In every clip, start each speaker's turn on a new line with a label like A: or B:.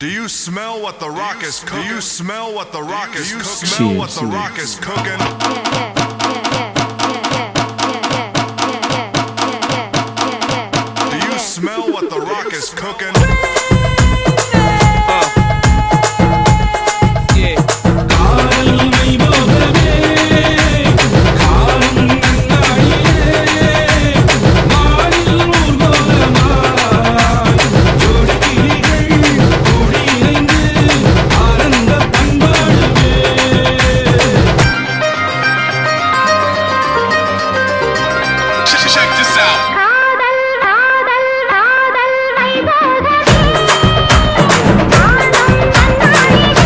A: Do you smell what the rock is cooking? Do you smell what the rock is cooking?
B: Cheers,
A: Smell what the
B: cheers.
A: rock is cooking? Do you smell what the rock is cooking?
C: Check this out.
D: காதல் காதல் காதல் வைபோகமே காணும் கண்ணாடியே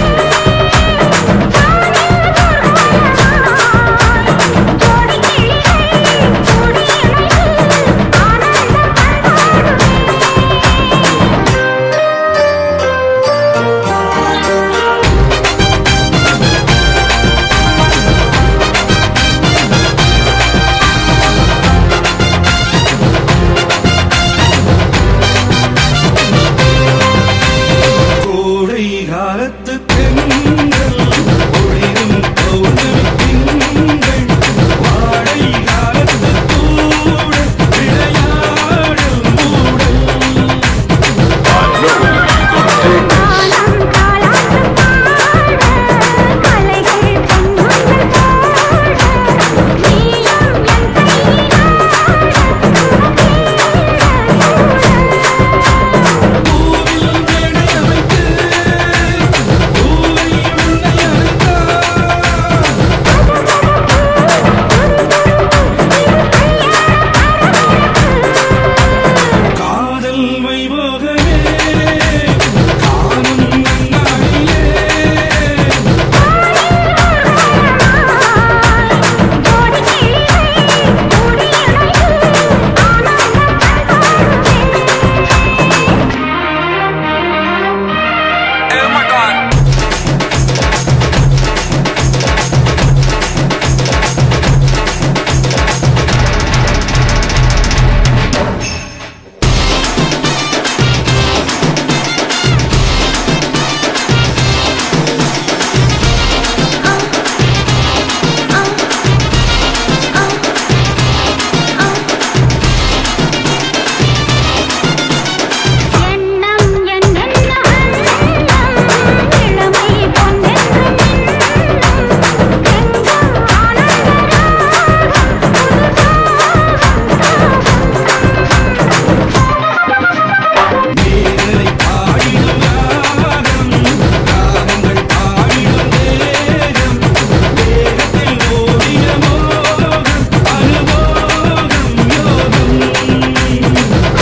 D: ஜோடி கிளிகள் கூடி இணைந்து ஆனந்த
E: கோடை காலத்து பெண்கள் ஒளிரும் பௌர்ணமி திங்கள் வாடை காலத்து கூட விளையாடல் மூடல்
D: காலம் காலாத்து பாட கலைகள் பொன்னுங்கள் போட நீயும் என்
E: பூவில் மேடை அமைத்து பூவை உன்னை அழைத்தார் காதல் வைபோகமே காணும் நன்னாளிலே
D: ஜோடி கிளிகள் கூடி இணைந்து
C: Oh my god.
D: எண்ணம் என்னென்ன அன்னம் இளமை பொன்னென்று மின்னும் எங்கும்
E: மேகலை பாடிடும் ராகம் ராகங்கள் பாடிடும் தேகம் தேகத்தில் ஓடிய மோகம் அனுபோகம் யோகம்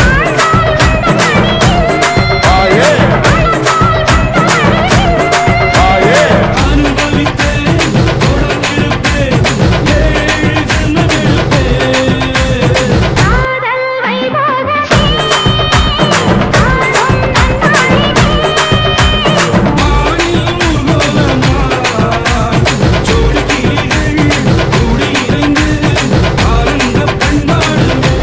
E: அனுபவித்தேன் தொடர்ந்திருப்பேன் ஏழு ஜென்மமெடுப்பேன்
D: காதல் வைபோகமே
E: வானில் ஊர்வலமாய் ஜோடி கிளிகள் கூடி இணைந்து ஆனந்த பண்பாடுமே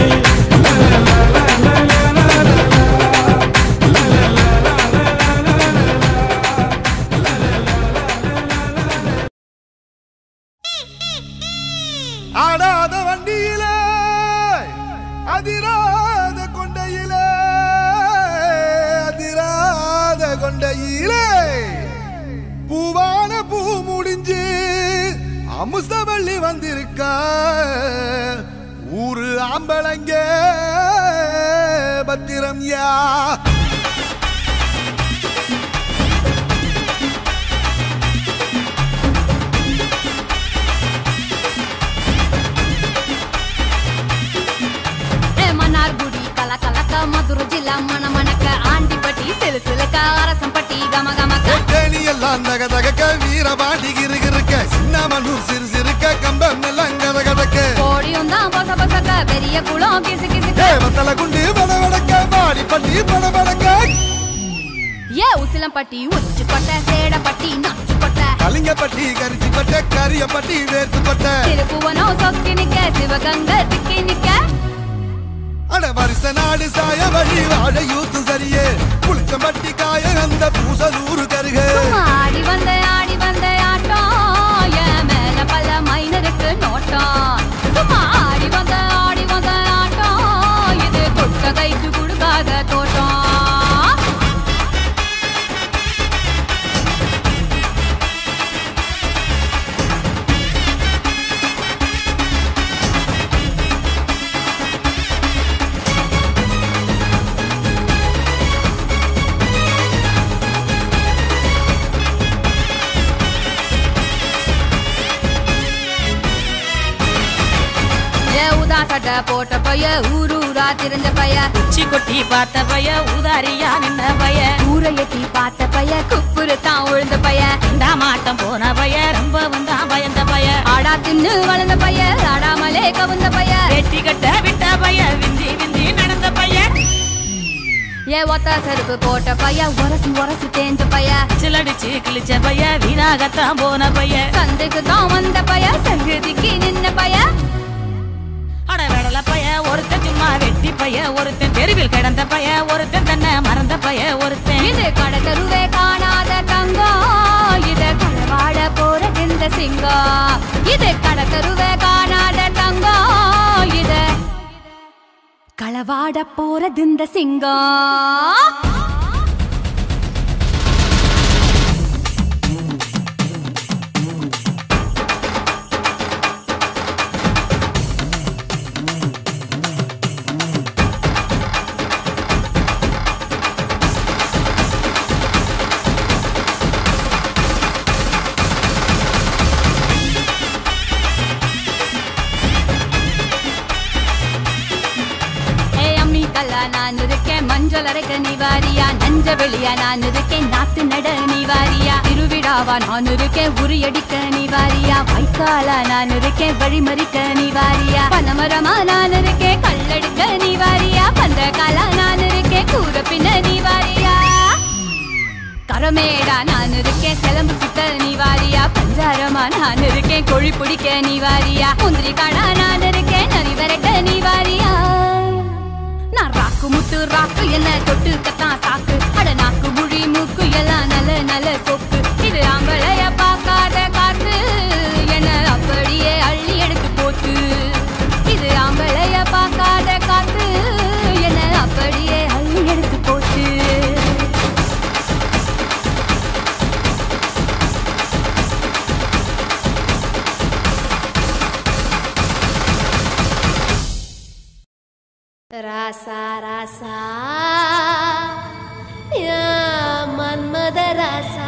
F: ஆடாத வண்டியிலே அதிராத கொண்டையிலே அதிராத கொண்டையிலே பூவான பூ முடிஞ்சு அமுசவள்ளி வந்திருக்கா ஊரு ஆம்பளைங்க பத்திரம் யா
G: మన్నార్గుడి కల కలక మధుర జిల్లా మన మనక ఆంటిపట్టి సిలసిలక அரசம்பட்டி கம கமக
F: தேனி எல்லாம் தக தகக்க வீரபாண்டி கிருகிருக்க சின்னமனூர் சிறு சிறுக்க கம்பம் எல்லாம் கத கதக்க
G: கோடியும் தான் பொச பொசக்க பெரிய குளம் கிசு கிசுக்க
F: தேவத்தல குண்டு பட வடக்க பாடி பட்டி பட வடக்க
G: ஏ உசிலம்பட்டி உச்சு கொட்ட சேடப்பட்டி நச்சு கொட்ட
F: கலிங்கப்பட்டி கரிச்சி பட்ட கரியப்பட்டி வேர்த்து பட்ட
G: திருப்புவனம் சொக்கி நிக்க சிவகங்கை திக்கி நிக்க
F: அட வருஷ நாடு சாய வழி வாழ யூத்து சரியே புளிச்சம்பட்டி காய அந்த இந்த பூசலூரு கருக
G: ஆடி வந்த ஆடி வந்த ஆட்டம் என் மேல பல மைனருக்கு நோட்டம் சும்மா ஆடி வந்த ஆடி வந்த ஆட்டம் இது தொட்ட கைக்கு கொடுக்காத தோட்டம் ஏ ஊதா சட்டை போட்ட பைய ஊரு ஊரா திரிஞ்ச பைய
B: உச்சி கொட்டி பார்த்த பைய உதாரியா நின்ன பைய
G: ஊரை எட்டி பார்த்த பைய குப்புரு தான் உழுந்த பைய
B: இந்த மாட்டம் போன பைய ரொம்ப வந்தா பயந்த பைய
G: ஆடா தின்னு வளர்ந்த பைய ஆடாமலே கவுந்த பைய
B: வெட்டி கட்ட விட்ட பைய விந்தி விந்தி நடந்த பைய
G: ஏ ஒத்த செருப்பு போட்ட பைய உரசி உரசி தேஞ்ச பைய
B: சிலடிச்சு கிழிச்ச பைய வீணாகத்தான் போன பைய
G: சந்தைக்கு தான் வந்த பைய சங்கதிக்கு நின்ன பைய
B: அட வெடல பைய ஒருத்தன் சும்மா வெட்டி பைய ஒருத்தன் தெருவில் கிடந்த பைய ஒருத்தன் தன்னை மறந்த பைய ஒருத்தன்
G: இது கடை தெருவே காணாத தங்கம் இது களவாட போறது இந்த சிங்கம் இது கடை தெருவே காணாத தங்கம் இது களவாட போறது இந்த சிங்கம் ஏ அம்மி கல்லா நான் இருக்கேன் மஞ்சள் அரைக்க நீ வாரியா நஞ்ச வெளியா நான் இருக்கேன் நாத்து நட நீ வாரியா திருவிழாவா நான் இருக்கேன் உரியடிக்க நீ வாரியா வைக்காலா நான் இருக்கேன் வழிமறிக்க நீ வாரியா பனமரமா நான் இருக்கேன் கல்லெடுக்க நீ வாரியா பந்த காலா நான் இருக்கேன் கூற பின்ன நீ வாரியா கரமேடா நான் இருக்கேன் சிலம்பு சுத்த நீ வாரியா பஞ்சாரமா நான் இருக்கேன் கொழி பிடிக்க நீ வாரியா முந்திரி காடா நான் இருக்கேன் நரி விரட்ட நீ வாரியா நான் ராக்கு முத்து ராக்கு என்ன தொட்டு கத்தான் சாக்கு அட நாக்கு முழி மூக்கு எல்லாம் நல்ல நல்ல சொக்கு இது ஆம்பளைய பார்க்காத காத்து என்ன அப்படியே அள்ளி எடுத்து போச்சு இது ஆம்பளைய பார்க்காத காத்து என்ன அப்படியே அள்ளி எடுத்து போச்சு
H: ராசா ராசா யா மன்மத ராசா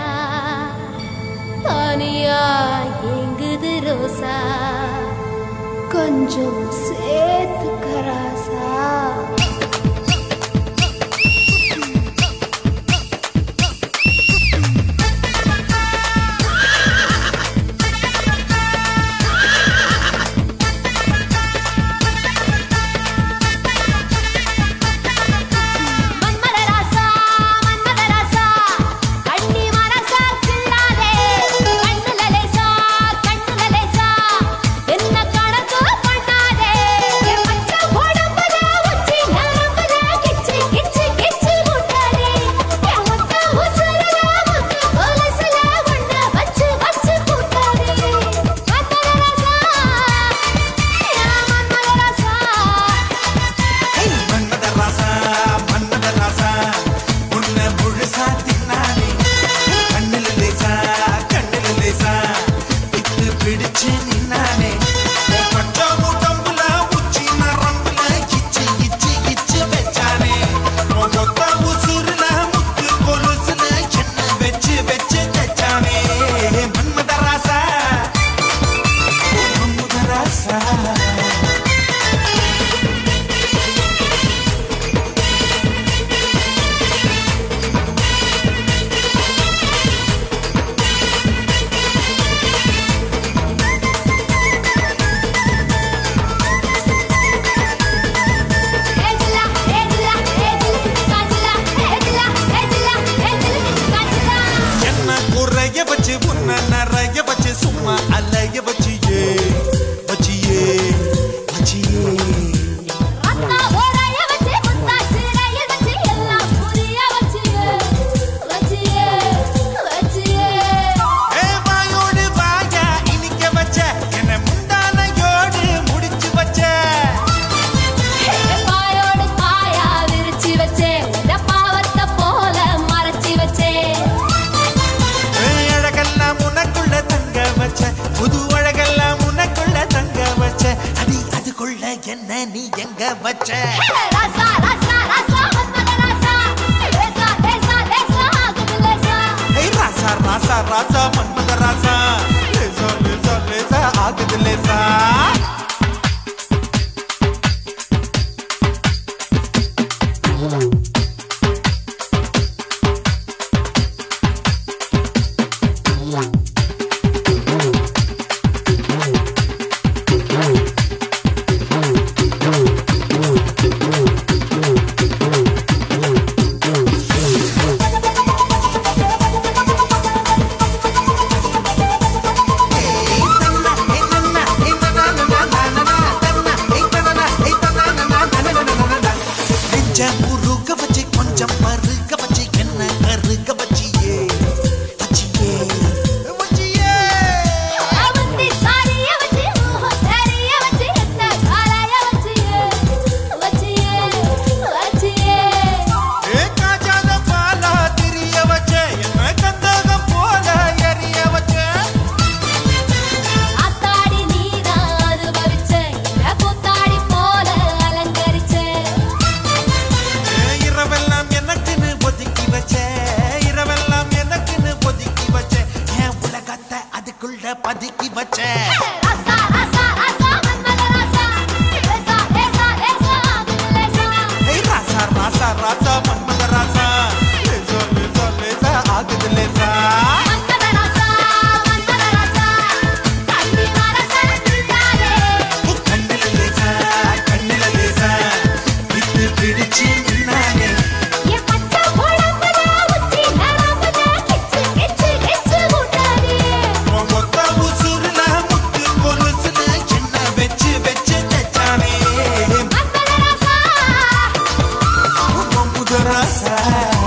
H: தனியா எங்குது ரோசா கொஞ்சம் சேர்த்துக்க ராசா மன்மத ராசா மன்மத ராசா கண்ணி மனசா கிள்ளாதே கண்ணுல லேசா கண்ணுல லேசா என்ன கணக்கு பண்ணாதே என் மச்சான் உடம்புல உச்சி நரம்புல கிச்சு கிச்சு கிச்சு முட்டாதே என் மொத்த உசுருல முத்து கொலுசுல ஒண்ணு வச்சு வச்சு கூட்டாதே மன்மத ராசா யா மன்மத ராசா
I: மன்மத ராசா மன்மத ராசா உன்னை முழுசா தின்னானே கண்ணுல லேசா கண்ணுல லேசா இத்து பிடிச்சு நின்னானே உன் பச்சை உடம்புல உச்சி நரம்புல இச்சு இச்சு இச்சு வச்சானே உன் மொத்த உசுருல முத்து கொலுசுல என்ன வச்சு வச்சு தச்சானே மன்மத ராசா மன்மத ராசா
H: ஏஜிலா ஏஜிலா ஏஜிலா காஜிலா ஏஜிலா ஏஜிலா ஏஜிலா காஜிலா
I: என்ன குறைய வச்சு உன்ன நிறைய வச்சு சும்மா அலைய வச்சியே வச்சியே வச்சியே
H: அத்தா ஓரைய வச்சு முத்தா சிறைய வச்சு எல்லாம் புரிய வச்சு வச்சு
I: வச்ச
H: ராசா ராசா ராசா மன்மத ராசா லேசா லேசா லேசா ஆகுது லேசா
I: ஏய் ராசா ராசா ராசா மன்மத ராசா லேசா லேசா லேசா ஆகுது லேசா நெஞ்ச முருக வச்சு கொஞ்சம் மறுக வச்சு என்ன கருக வச்சியே வச்சியே வச்சியே
H: அவந்தி சாரிய வச்சி ஓ சாரிய வச்சி என்ன காலாய வச்சி வச்சி வச்சி
I: ஏ காஜாத பாலா திரிய வச்ச என்ன கந்தகம் போல எரிய வச்ச
H: ஆத்தாடி நீதான் அனுபவிச்ச என்ன கூத்தாடி போல அலங்கரிச்ச
I: ஏ, இரவெல்லாம் எனக்குன்னு ஒதுக்கி வச்ச இரவெல்லாம் எனக்குன்னு ஒதுக்கி வச்ச என் உலகத்தை அதுக்குள்ள பதுக்கி வச்ச
H: ராசா ராசா ராசா மன்மத ராசா லேசா லேசா லேசா ஆகுது லேசா
I: ஏய் ராசா ராசா ராசா மன்மத ராசா லேசா லேசா லேசா ஆகுது லேசா
H: மன்மத ராசா மன்மத ராசா கண்ணி மரசா நின்றாரே
I: கண்ணில லேசா கண்ணில லேசா விட்டு பிடிச்சு நின்னானே
H: என் பச்சை உடம்புல உச்சி நரம்புல கிச்சு கிச்சு கிச்சு ஊட்டாதே
I: உன் ஒத்த உசுருல முத்து கொலுசுல என்ன வச்சு வச்சு தச்சானே
H: மன்மத ராசா
I: உன் முத ராசா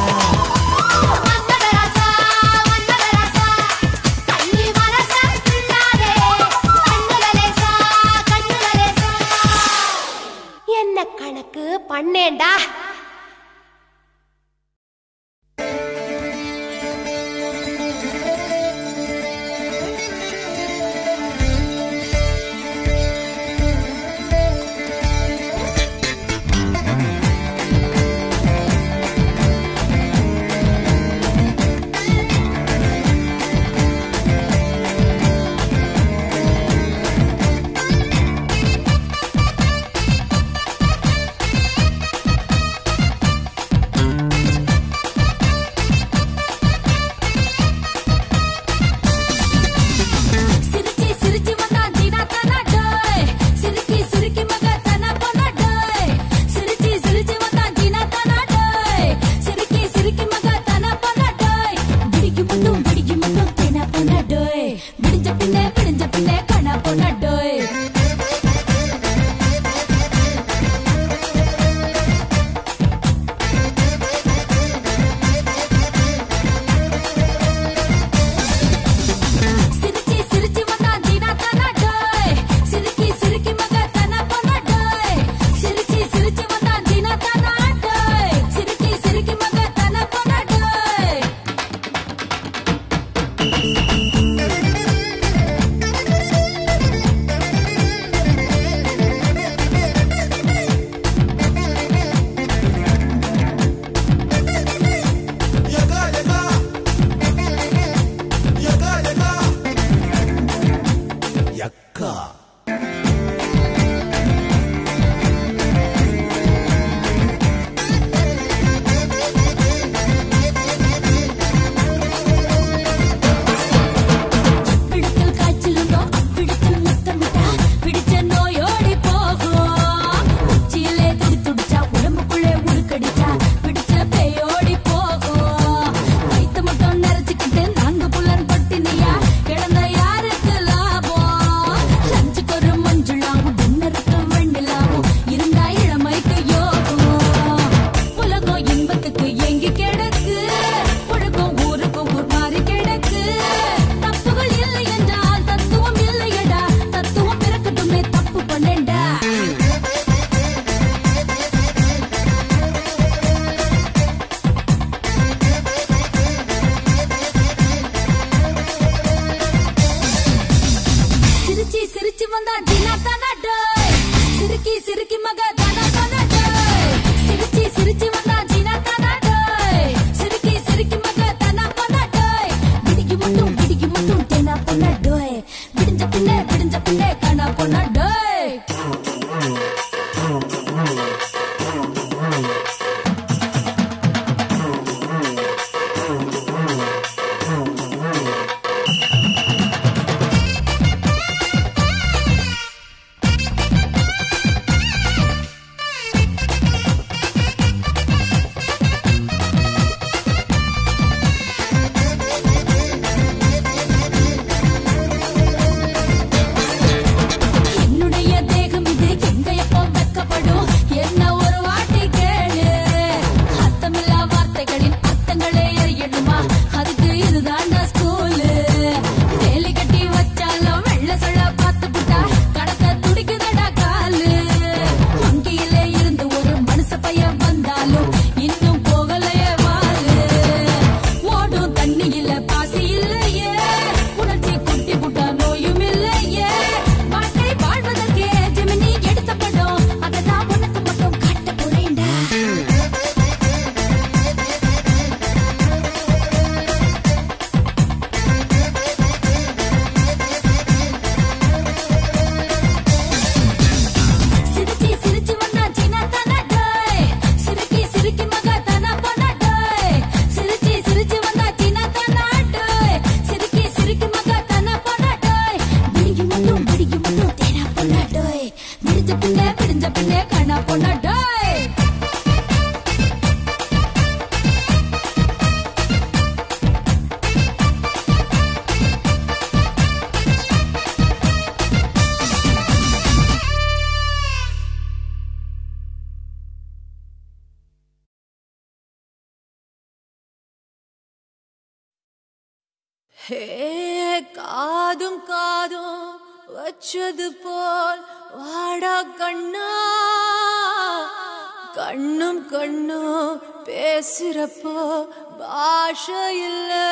H: மன்மத ராசா மன்மத ராசா கண்ணி மரசா நின்றாரே கண்ணுல லேசா கண்ணுல லேசா என்ன கணக்கு பண்ணேன்டா
G: சிரிச்சி சிரிச்சி வந்தா ஜீனா தானா டோய் சிரிக்கி சிரிக்கி மக தானா போனா டோய் சிரிச்சி சிரிச்சி வந்தா ஜீனா தானா டோய் சிரிக்கி சிரிக்கி மக தானா போனா டோய் விடிக்கு மட்டும் விடிக்கு மட்டும் தேனா போனா டோய் விடிஞ்ச பின்னே விடிஞ்ச பின்னே கணா போனா டோய் சிரிச்சி சிரிச்சி வந்தா ஜீனா தானா டோய் சிரிக்கி சிரிக்கி மக தானா போனா டோய் சிரிச்சி சிரிச்சி வந்தா ஜீனா தானா டோய் சிரிக்கி சிரிக்கி மக தானா போனா டோய்
H: மன்மத
J: ஹே காதும் காதும் வச்சது போல் வாடா கண்ணா கண்ணும் கண்ணும் பேசுறப்போ பாஷை இல்லை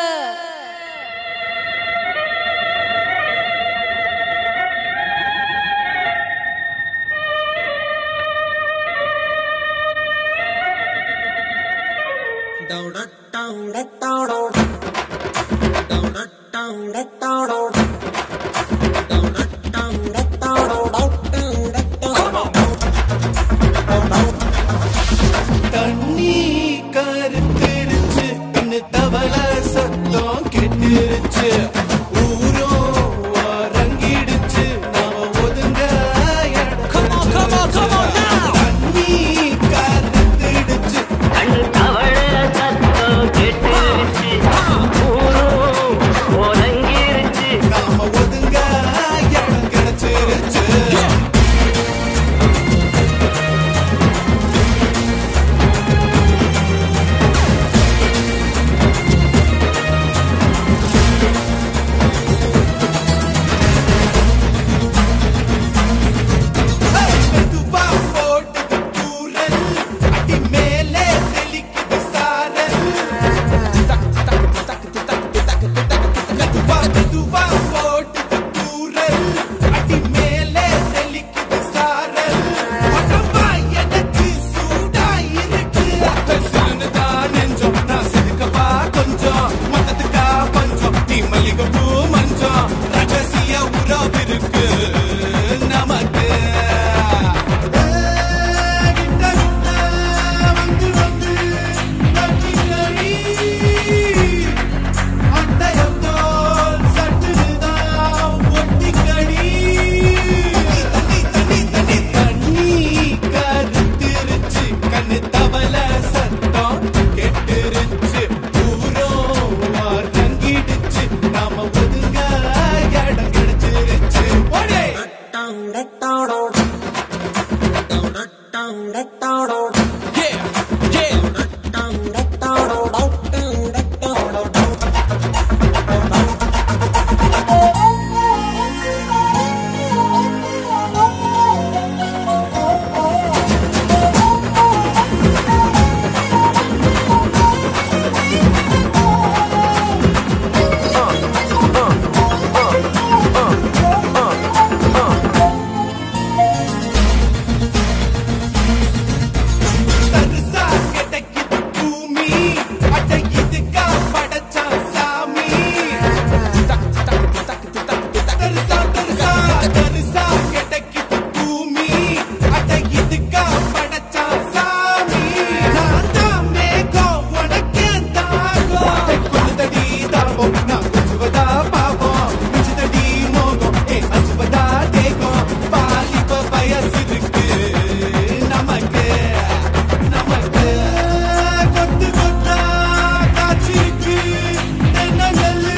I: தண்ணி கருத்திருச்சு கண்ணு தவள சத்தம் கெட்டிருச்சு ஊரும் அரங்கிடுச்சு நாம ஒதுங்க இடம் தண்ணி கருத்திடுச்சு
K: கண்ணு தவழ சத்தம் கேட்டுருச்சு ஊரும் உறங்கிருச்சு
I: நாம ஒதுங்க இடம் கிடைச்சிருச்சு மெதுவா போட்டது தூரல் அடி மேலே தெளிக்குது சாரல் மெதுவா மெதுவா போட்டது தூரல் அடி மேலே தெளிக்குது சாரல் உடம்பா எனக்கு சூடா இருக்கு சிலுன்னு தான் நெஞ்சம் நான் சிதுக்கப்பா கொஞ்சம் மொத்தத்துக்கா பஞ்சம் நீ மல்லிகை பூ மஞ்சம் ரகசிய உறவு இருக்கு நமக்கு கிட்ட கிட்ட வந்து வந்து கட்டிக்கடி அட்டையத்தோல் சட்டுதான் ஒட்டிக்கடி தண்ணி தண்ணி தண்ணி தண்ணி கருத்திருச்சு கண்ணு தவள சத்தம் கெட்டுருச்சு ஊரும் தங்கிடுச்சு நாம ஒதுங்க இடம் கிடைச்சிருச்சு ஓடே தரிசா கிடைக்குது பூமி அட இதுக்கா படைச்சா சாமி தரிசா தரிசா தரிசா கிடைக்குது பூமி அட இதுக்கா படைச்சா சாமி நான் தான் மேகம் உனக்கு தாகம் குளிதடி தாபம் நான் கொஞ்சுவதா பாவம் மிஞ்சுதடி மோகம் ஏ அஞ்சுவதா தேகம் பாலிப வயசு இருக்கு நமக்கு நமக்கு கொத்து கொத்தா காட்சிக்கு தென்னங்கல்லு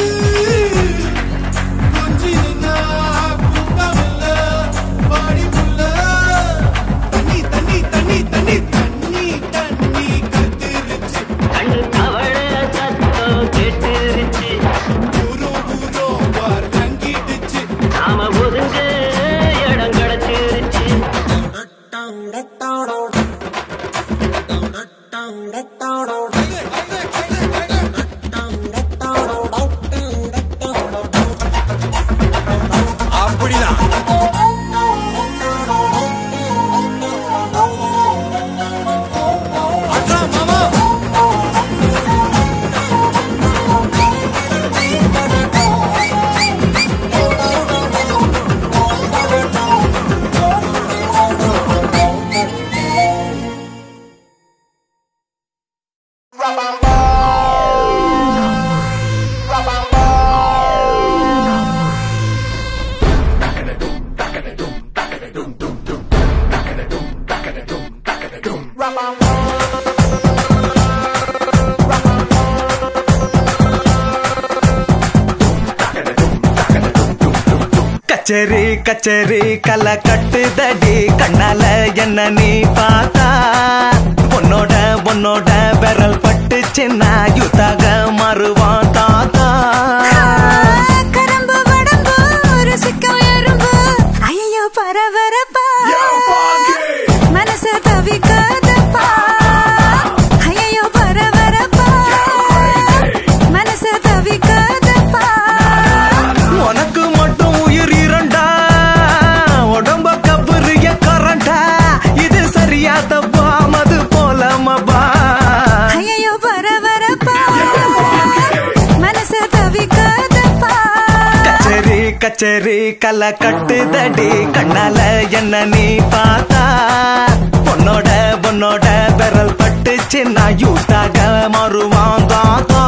I: கொஞ்சி நின்னா குத்தமில்ல பாடி புள்ள தண்ணி தண்ணி தண்ணி தண்ணி தண்ணி தண்ணி கத்திருச்சு
K: கண்ணு தவழ சத்தம் கேட்டுருச்சு
I: ஊரும் ஊரும் வார் தங்கிடுச்சு
K: நாம ஒதுங்க இடம் கிடைச்சிருச்சு
I: அப்படிதான் அதான் மாமா
L: கச்சேரி கச்சேரி கலை கட்டுதடி கண்ணால என்ன நீ பார்த்தா உன்னோட உன்னோட விரல் பட்டுச்சுன்னா யுத்தாக மாறுவான் தாத்தா கச்சேரி கலை கட்டுதடி கண்ணால என்ன நீ பார்த்தா பொண்ணோட பொண்ணோட விரல் பட்டுச்சு நான் யூத்தாக மாறுவான் தாத்தா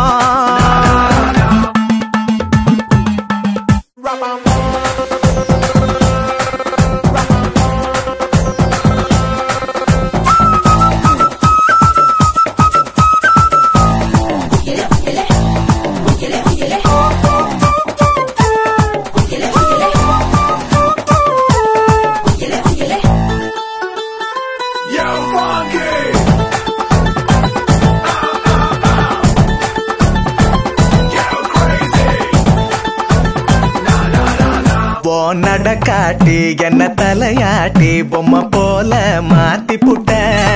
L: ஓ நடக்காட்டி என்ன தலையாட்டி பொம்மை போல மாத்தி புட்ட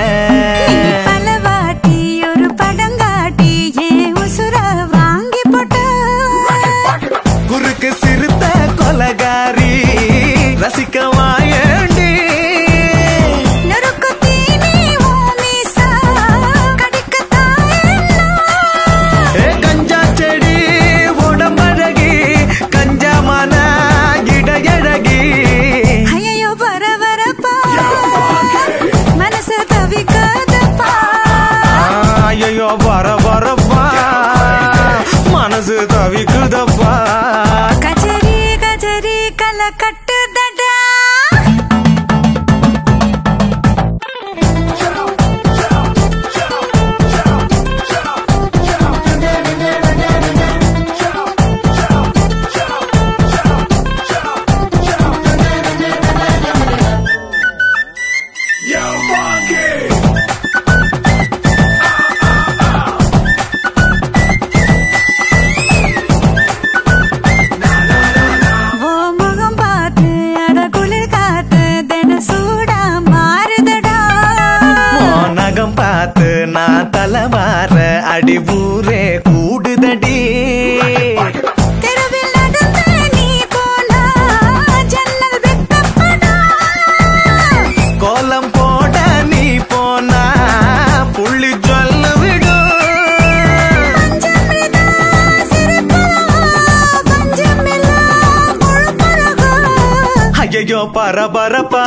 M: பலவாட்டி ஒரு படம் காட்டி ஏன் உசுர வாங்கி போட்ட
L: குறுக்கு சிறுத்த கொலகாரி ரசிக்க வாயண்டி
M: நொறுக்கு தீனி ஓ மீசா கடிக்கத்தான்
L: ஏ கஞ்சா செடி உடம்பழகி கஞ்சமான இடையழகி
M: ஐயோ வர வரப்பா மனசு தவிக்காதப்பா
L: ஐயோ வர வரப்பா மனசு தவிக்குதப்பா
M: கஜரி கஜரி கலை கட்டுதடா ஓ முகம் பார்த்து அட குளிர் காத்து தின சூடா மாறுதடா
L: உன் நகம் பார்த்து நான் தலைவார அடி ஊரே கூடுதடி
M: தெருவில் நடந்து நீ போனா ஜன்னல் வெக்கப்படா
L: கோலம் போட நீ போனா புள்ளி சொல்ல விடும்
M: பஞ்சமிதா சிரிப்பழகா பஞ்சமில்லா கொழுப்பழகா
L: ஐயோ பரபரப்பா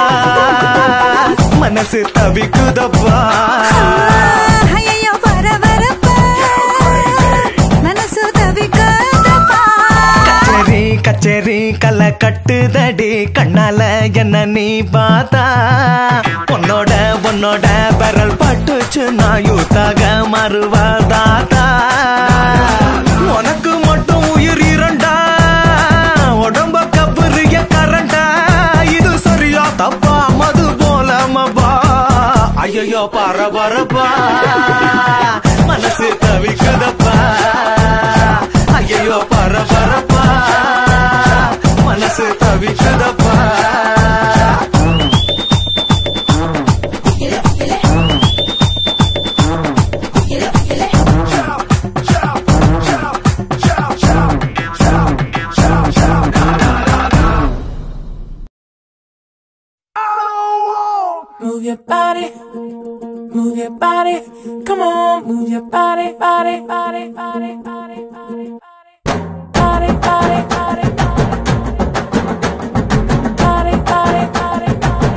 L: மனசு தவிக்குதப்பா
M: ஐயோ வர வரப்பா மனசு தவிக்காதப்பா
L: கச்சேரி கச்சேரி கலை கட்டுதடி கண்ணால என்ன நீ பார்த்தா உன்னோட உன்னோட பெரல் பட்டுச்சு நான் யூத்தாக மறுவாதாத்தா உனக்கு மட்டும் உயிர் இரண்டா உடம்ப கப்புரிய கரண்டா இது சரியா தப்பா மது போலமபா ஐயோ பரபரப்பா மனசு தவிக்குதப்பா ஐயோ பரபரப்பா மனசு தவிக்குதப்பா
N: Move your body, move your body, come on, move your body, body, body, body, body, body, body, body, body, body, body, body, body,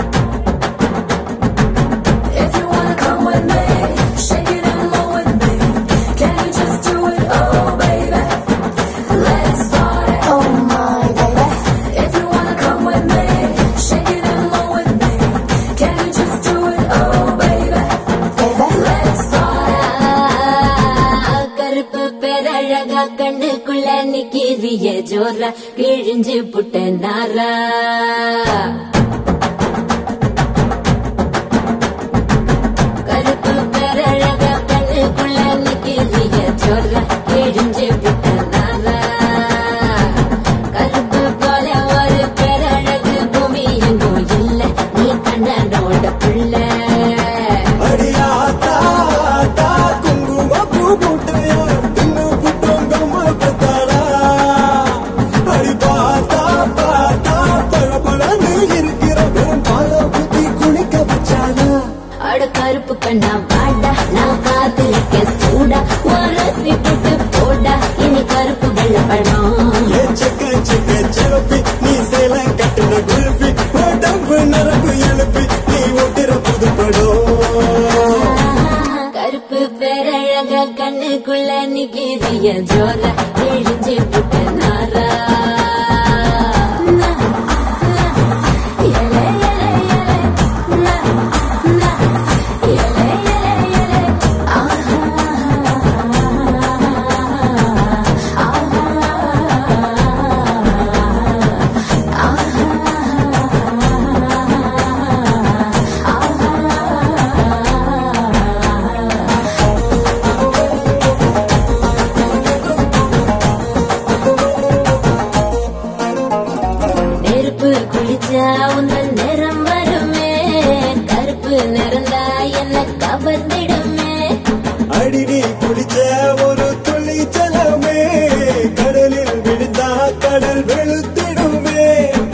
J: If you wanna come with me, shake it and move with me. Can you just do it, oh baby? Let's party, oh my baby. If you wanna come with me, shake it and move with me. Can you just do it, oh baby? Let's party.
O: கருப்பு பேரழகா கண்ணுக்குள்ள நிக்கிறிய ஜோரா கிழிஞ்சு புட்ட நாரா கருப்பு பேரழகா கண்ணுக்குள்ள நிக்கிறிய ஜோரா கிழிஞ்சு புட்ட நாரா கருப்பு போல ஒரு பேரழகு பூமி எங்கும் இல்ல நீ கண்ணனோட புள்ள
E: அடியாத்தா ஆத்தா குங்கும பூ போட்டு இன்னும் புத்தங்க பத்தாடா அடி பார்த்தா பார்த்தா பழபழன்னு இருக்கு
O: கீரிய ஜோர இழிஞ்சு புட்ட நாரா நெருப்பு குளிச்சா உந்தன் நிறம் வருமே கருப்பு நிறந்தா என்ன கவர்ந்திடுமே
E: அடிடி குளிச்ச ஒரு துளி ஜலமே கடலில் விழுந்தா கடல் வெளுத்திடுமே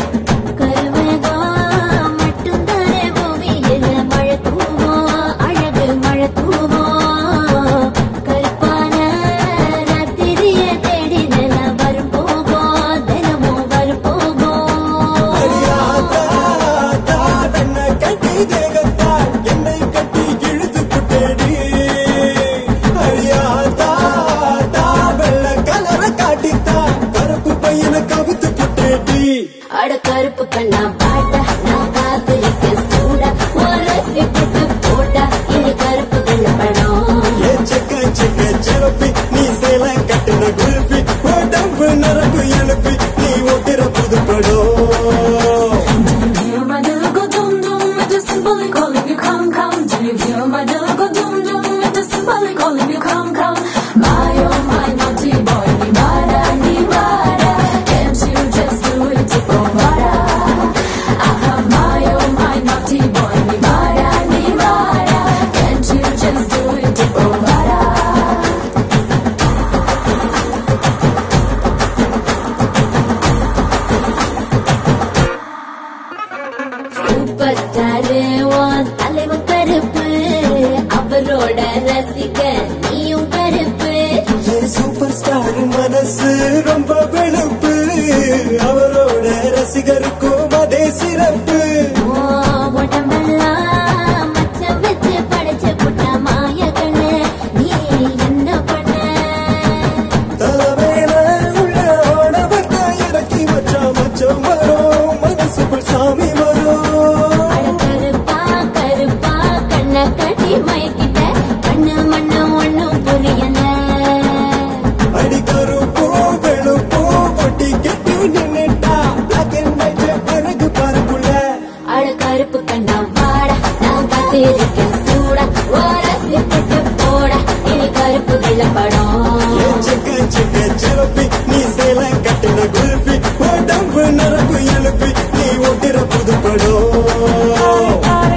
O: கருமேகம் மட்டும்தானே பூமியில மழை தூவும் அழகு மழை தூவும் கருப்பான ராத்திரிய தேடி நிலம் வரும் போகும் தினமும் வரும் போகும்
E: அடியாத்தா, தா, தன்னை கட்டி தேகத்தா, என்னை கட்டி இழுத்து புட்டேடி. அடியாத்தா, தா, வெள்ளை கலர காட்டித்தா, கருப்பு பையனை கவுத்து புட்டேடி.
O: அட கருப்பு கண்ணா பாட்டா நான் காத்திருக்க சூடா உரசி போட்டு போட்டா இனி கருப்பு கண்ண படம்
E: ஏ செக்க செக்க சிவப்பி, நீ சேலை கட்டுன குல்பி, உடம்பு நரம்பு எழுப்பி, நீ ஓட்டுற புது படம்
J: Do you hear my little go dum dum? It is symbolic calling you come come. Do you hear my little go dum dum? It is symbolic calling you come come. My oh my naughty boy, ni mara ni mara. Can't you just do it to Pomara? Aha, my oh my naughty boy, ni mara ni mara. Can't you just do it to Pomara?
O: Super star உன் தலைவன் கருப்பு அவரோட ரசிக நீயும் கருப்பு
E: என் super star மனசு ரொம்ப வெளுப்பு அவரோட ரசிகருக்கும் அதே சிறப்பு
O: உன் உடம்பெல்லாம் மச்சம் வச்சு படைச்சு புட்ட மாய கண்ணு நீ என்ன பண்ண
E: தலைமையில உள்ள ஆணவத்தை இறக்கி வச்சா மச்சம் வரும் மனசுக்குள் சாமி வரும்
O: அட கருப்பா கருப்பா கண்ண கட்டி மயக்கிட்ட கண்ணு மண்ணு ஒண்ணும் புரியல
E: அடி கருப்போ வெளுப்போ பொட்டி கெட்டி நின்னுட்டா பிளாக் அண்ட் ஒயிட் அழகு பாருக்குள்ள
O: அட கருப்பு கண்ணா வாடா நான் காத்திருக்கேன் சூடா ஓரசி போட்டு போடா இனி கருப்பு வெள்ள படம்
E: ஏன் செக்க செக்க சிவப்பி நீ சேலை கட்டின குல்பி உடம்பு நரம்பு எழுப்பி நீ ஓட்டுற புது படம்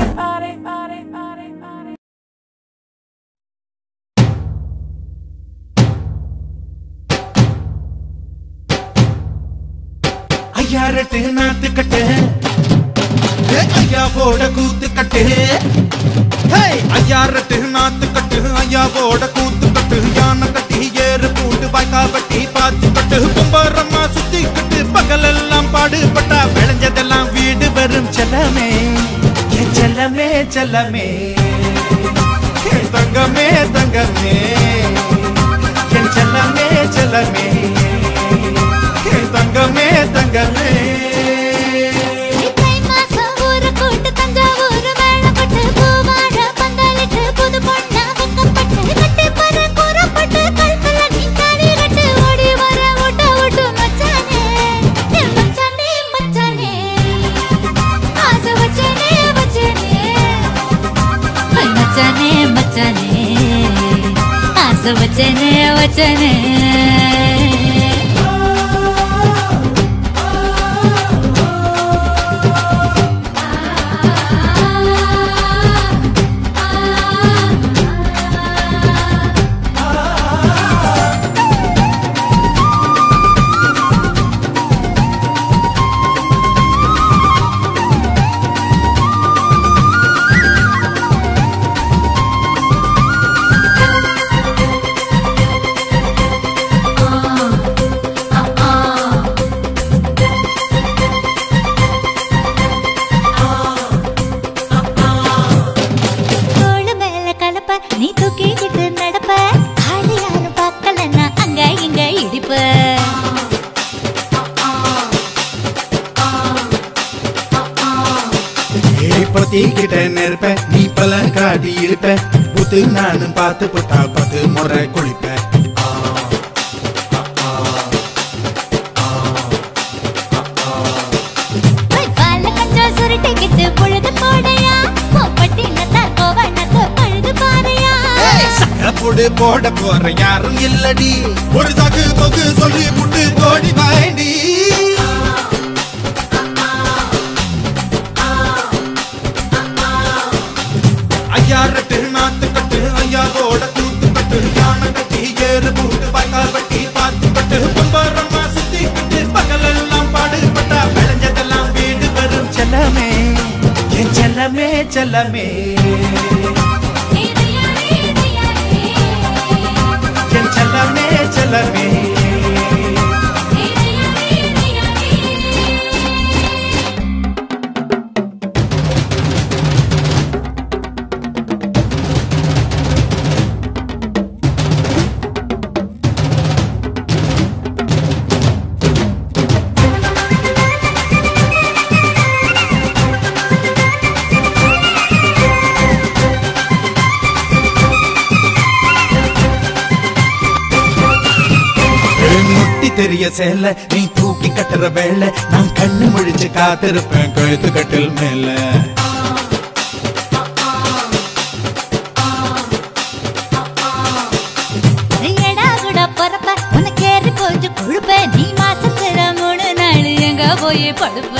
I: ஐயா ரெட்டு நாத்து கட்டு ஏ, ஐயாவோட கூத்து கட்டு ஹே, ஐயா ரெட்டு நாத்து கட்டு ஐயாவோட கூத்து கட்டு யானை கட்டி ஏறு பூண்டு வாய்க்கா வெட்டி பாத்து கட்டு கும்பரம்மா சுத்தி கட்டு பகலெல்லாம் பாடுபட்டா விளைஞ்சதெல்லாம் வீடு வரும் செல்லமே என் செல்லமே செல்லமே என் தங்கமே தங்கமே என் செல்லமே செல்லமே என் தங்கமே தங்கமே
H: தை மாசம் ஊரு கூட்டு தஞ்சாவூர் மேளப்பட்டு பூவாழ பந்தலிட்டு புது பொண்ணா வெக்கப்பட்டு கட்டி பற கூறப்பட்டு கல்பல நீங்காடி கட்டு ஓடி வர ஓட்ட ஓட்டு மச்சானே என் மச்சானே மச்சானே ஆசை வச்சனே வச்சனே
B: ஐ மச்சானே மச்சானே ஆசை வச்சனே வச்சனே
H: ஆ
I: ஒட்டிக்கிட்ட நெருப்ப நீ பல காட்டி இருப்ப புத்து நானும் பார்த்து புத்தா பத்து முறை குளிப்ப
H: கால கொஞ்சம் சுருட்டிக்கிட்டு பொழுது போடையா பட்டி நத்தா கோவணத்தை பழுது பாறையா
I: சக்கப்புடு போட போற யாரும் இல்லடி ஒரு சாக்கு தொக்கு சொல்லி புட்டு கோடி பாயண்டி ஐயா ரெட்டு நாத்து கட்டு ஐயாவோட தூத்து கட்டு யானை கட்டி ஏறு பூட்டு பாய்க்கால் வட்டி பாத்து கட்டு பம்பரமா சுத்தி கட்டு பகலெல்லாம் பாடுபட்டா விளைஞ்சதெல்லாம் வீடு வரும் செல்லமே என் செல்லமே செல்லமே என் செல்லமே செல்லமே முட்டி தெரிய சேல நீ தூக்கி கட்டுற வேலை நான் கண்ணு முழிச்சு காத்திருப்பேன் கழுத்து கட்டில் மேல
H: எடா கூட பொறப்ப உனக்கு ஏறி கொஞ்சம் கொழுப்ப நீ மாசத்துல மூணு நாள் எங்க போய் படுப்ப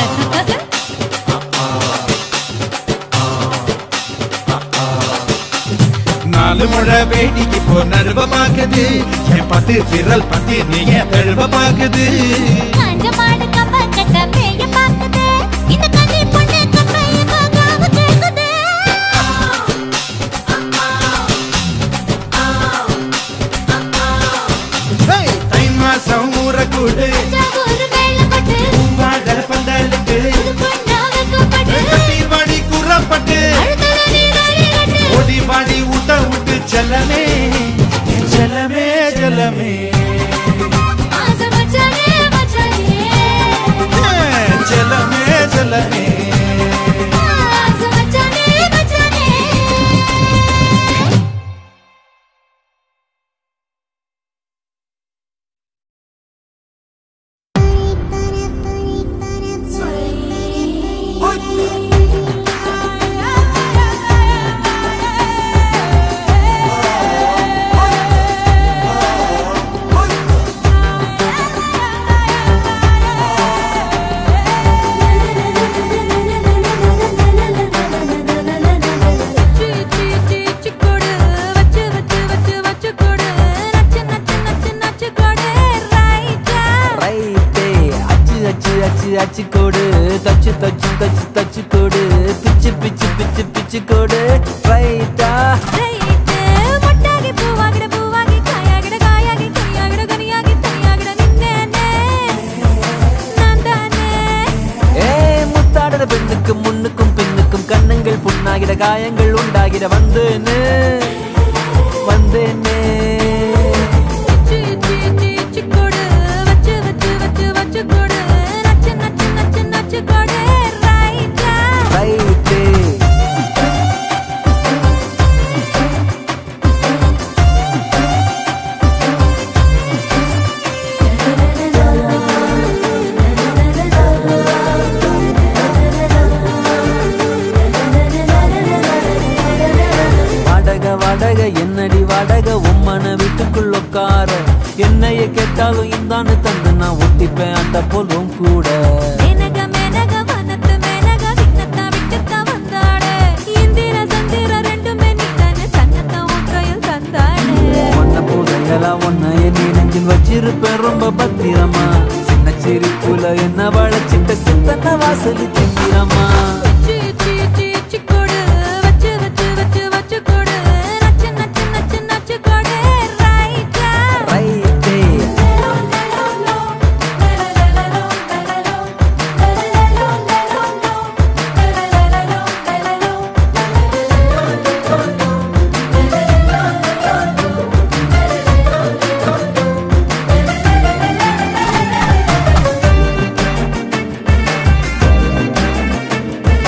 I: நாலு முழை வேடிக்கு போ நர்வமாக்குது என் பத்து விரல் பத்தி நீ ஏன் தழுவமாக்குது
H: காஞ்ச மாடு கம்ப கட்ட மேய பாக்குது இந்த கண்ணி பொண்ணு கம்பைய பார்க்காம கேக்குது
I: தை மாசம் ஊற கூடு
H: ஒரு வேலை பட்டு
I: பூவாட பந்தலுக்கு
H: பொண்ணா வைக்கப்பட்டு
I: கட்டி வாடி கூறப்பட்டு ஓடி வாடி ஊட்ட விட்டு செல்லமே என் செல்லமே செல்லமே
H: ஆசை மச்சானே மச்சானே
I: ஏன் செல்லமே செல்லமே
H: ஆசை மச்சானே மச்சானே
P: ரைட்டே அச்சு அச்சு அச்சு அச்சு கோடு தச்சு தச்சு தச்சு தச்சு கோடு பிச்சு பிச்சு பிச்சு பிச்சு கோடு ரைட்டா
G: முட்டாகி பூவாகிட பூவாகி காயாகிட காயாகி கனியாகிட கனியாகி தனியாகிட நின்னேனே நான் தானே
P: ஏ முத்தாடுற பெண்ணுக்கும் முன்னுக்கும் பின்னுக்கும் கண்ணங்கள் புண்ணாகிட காயங்கள் உண்டாகிட வந்தேனே வந்தேனே
G: சி சி சி சி கொடு வச்சு வச்சு வச்சு வச்சு கொடு நச்சு நச்சு நச்சு நச்சு கொடு ரைட்டா
P: ரைட்டே வாடக வாடக என்னடி வாடக உம்மன வீட்டுக்குள் உட்கார என்னைய கேட்டாலும் இந்தான்னு தந்து நான் ஒட்டிப்பேன் அந்த போலும் கூட
G: மேனக மேனக வனத்து மேனக விண்ணத்தா விட்டுத்தா வந்தாடே இந்திர சந்திர ரெண்டுமே நீதானே தன்னத்தா உன் கையில் தந்தாடே
P: ஒன்ன புதையெல்லாம் ஒன்ன என் நெஞ்சில் வச்சிருப்பேன் ரொம்ப பத்திரமா சின்ன சிரிப்புல என்ன வளைச்சிட்ட சித்தன வாசலி திங்கிறமா
G: சி சி சி சி கொடு வச்சு வச்சு வச்சு வச்சு கொடு நச்சு நச்சு நச்சு நச்சு கொடு ரைட்டா
P: ரைட்டே
H: ஆ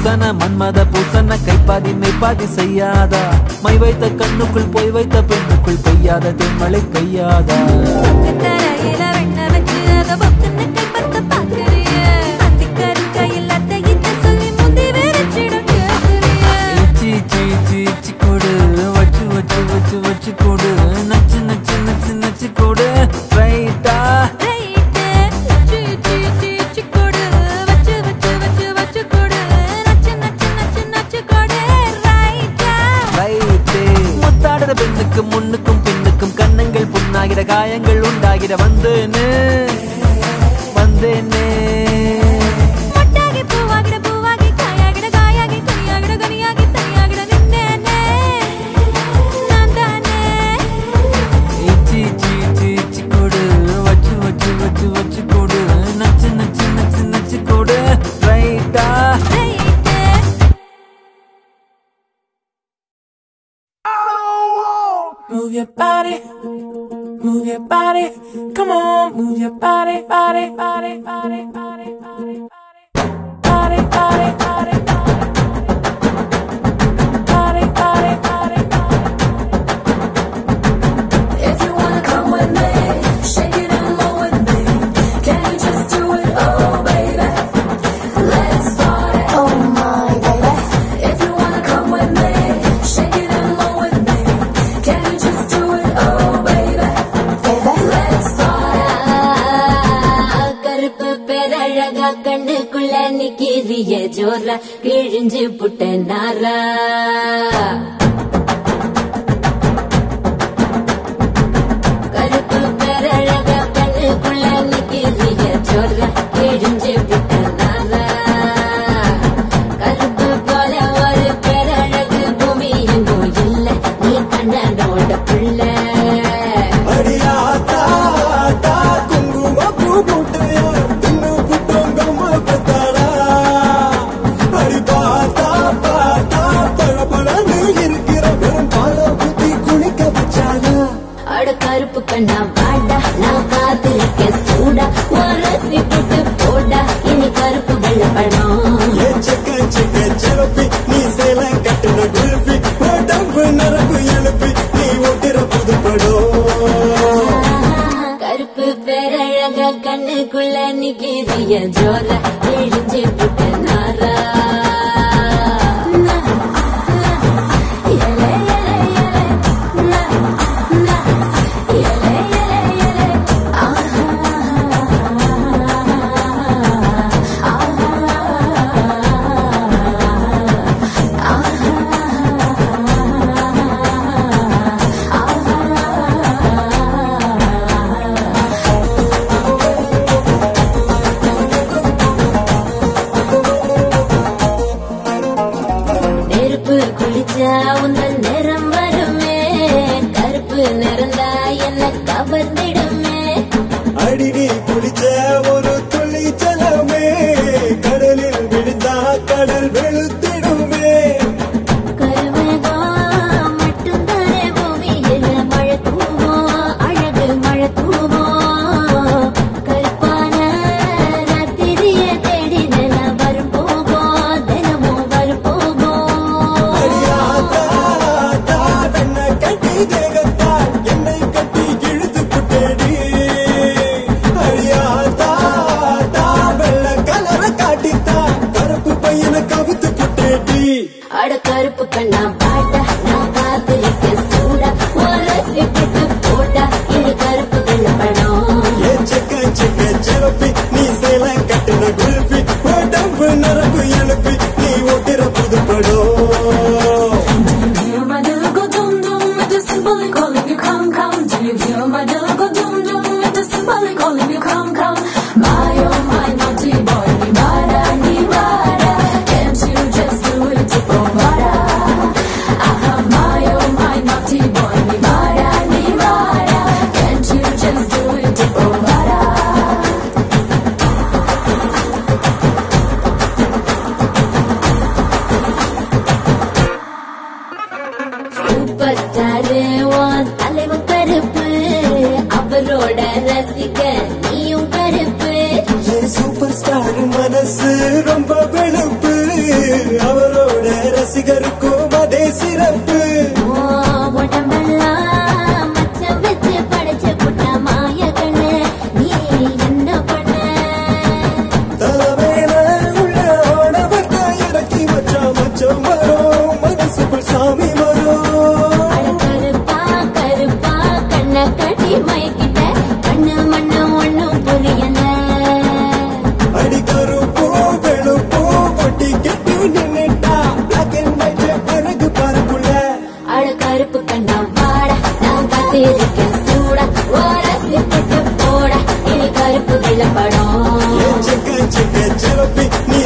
P: பூசன மன்மத பூசன கைப்பாதி மெய்ப்பாதி செய்யாதா மை வைத்த கண்ணுக்குள் போய் வைத்த பெண்ணுக்குள் பெய்யாத தென்மழை கையாதா
M: தரையில வெண்ண வச்சு அத பொத்துன்னு கைப்பத்த பாக்குறிய அத்திக்கரு கையில் அத்தை இத்த சொல்லி முந்தி வெறிச்சிடும் கேக்குறிய
P: சீ சீ சீ சீ கொடு வச்சு வச்சு வச்சு வச்சு கொடு நச்சு நச்சு நச்சு நச்சு கொடு ரைட்டா
M: ரைட்டு சீ சீ சீ சீ கொடு வச்சு வச்சு வச்சு வச்சு கொடு நச்சு நச்சு நச்சு நச்சு கொடு ரைட்டா
P: ரைட்டே முத்தாடுற பெண்ணுக்கு முன்னுக்கும் பின்னுக்கும் கண்ணங்கள் புண்ணாகிற காயங்கள் உண்டாகிற வந்தேனே வந்தேனே
M: மொட்டாகி பூவாகிட பூவாகி காயாகிட காயாகி கனியாகிட கனியாகி தனியாகிட நின்னேனே நான் தானே
P: சீ சீ சீ சீ கொடு வச்சு வச்சு வச்சு வச்சு கொடு நச்சு நச்சு நச்சு நச்சு கொடு ரைட்டா
N: Move your body, move your body, come on, move your body, body, body, body, body, body, body, body, body, body, body, body,
J: If you wanna come with me, shake it and roll with me. Can you just do it, oh baby? Let's party, oh my baby. If you wanna come with me, shake it and roll with me. Can you just do it, oh baby? Let's party.
O: கருப்பு பேரழகா கண்ணுக்குள்ள நிக்கிறிய ஜோரா கிழிஞ்சு புட்ட நாரா கருப்பு பேரழகா கண்ணுக்குள்ள நிக்கிறிய ஜோரா கிழிஞ்சு புட்ட நாரா கருப்பு போல ஒரு பேரழகு பூமி எங்கோ இல்ல நீ கண்ணனோட பிள்ளை
E: அடியாத்தா ஆத்தா குங்கும பூ போட்டு தின்னு புத்தங்கம்மா பெத்தாடா அடி பார்த்தா பார்த்தா பழபழன்னு இருக்கிற வெறும் பால புத்தி குளிக்க வச்சாடா
O: அட கருப்பு கண்ணா வாடா நான் காத்திருக்கேன் சூடா உரசி போட்டு போடா இனி கருப்பு வெள்ளப்படம்
E: ஏ செக்க செக்க செலப்பி நீ சேல கட்டுன குல்பி உடம்பு நரம்பு எழுப்பி நீ ஓட்டுற புதுப்படம்
O: கருப்பு பேரழக கண்ணுக்குள்ள நிக்கிறிய ஜோர எழுஞ்சி புட்ட நாரா நெருப்பு குளிச்சா உந்தன் நிறம் வருமே கருப்பு நிறந்தா என்ன கவர்ந்திடுமே
E: அடி நீ குடிச்ச ஒரு துளி ஜலமே கடலில் விழுந்தா கடல் வெளுத்திடுமே
O: கருமேகம் மட்டும்தானே பூமியில மழை தூவும், அழகு மழை தூவும். கருப்பான ராத்திரியை தேடி நிலம் வரும் போகும், தினமும் வரும் போகும்.
E: அடியாத்தா ஆத்தா வெண்ண கட்டி தேகத்தால் என்னை கட்டி இழுத்து புட்டேடி அடியாத்தா ஆத்தா வெள்ள கலர காட்டித்தா கருப்பு பையனை கவித்து புட்டேடி
O: அட கருப்பு கண்ணா பாட்டா நான் காத்திருக்கேன் சூடா உரசி போட்டு போட்டா இது கருப்பு வெள்ளப்படம்
E: ஏ செக்க செக்க செலப்பி நீ சேல கட்டுன குல்பி உடம்பு நரம்பு எழுப்பி நீ ஓட்டுற புதுப்படம்
J: Do you hear my little go dum dum with the symbolic calling you come come? Do you hear my little go dum dum with the symbolic calling you come come? My oh my naughty boy, ni mara ni mara, can't you just do it to Pomara? Aha, my oh my naughty boy, ni mara ni mara, can't you just do it to Pomara?
E: ரசிகருக்கும் அதே சிறப்பு
H: உடம்பெல்லாம் மச்சம் வச்சு படைச்சு புட்ட மாய கண்ணு நீ என்ன பண்ண
E: தலைமையில உள்ள ஆணவத்தை இறக்கி வச்சா மச்சம் வரும் மனசுக்குள் சாமி வரும்
H: கருப்பா கருப்பா கண்ண கட்டி மயக்கிட்ட கண்ணு மண்ணு ஒண்ணும் புரியல
E: அடிக்கருப்போ வெளுப்போ பொட்டி கெட்டி நின்னுட்டா பிளாக் அண்ட் ஒயிட் அழகு பார்க்குள்ள
H: அட கருப்பு கண்ணா வாட நான் காத்திருக்கேன் சூட ஓரசி போட்டு போட இனி கருப்பு வெள்ளப்படம்
E: செக்க செக்க சிறப்பி நீ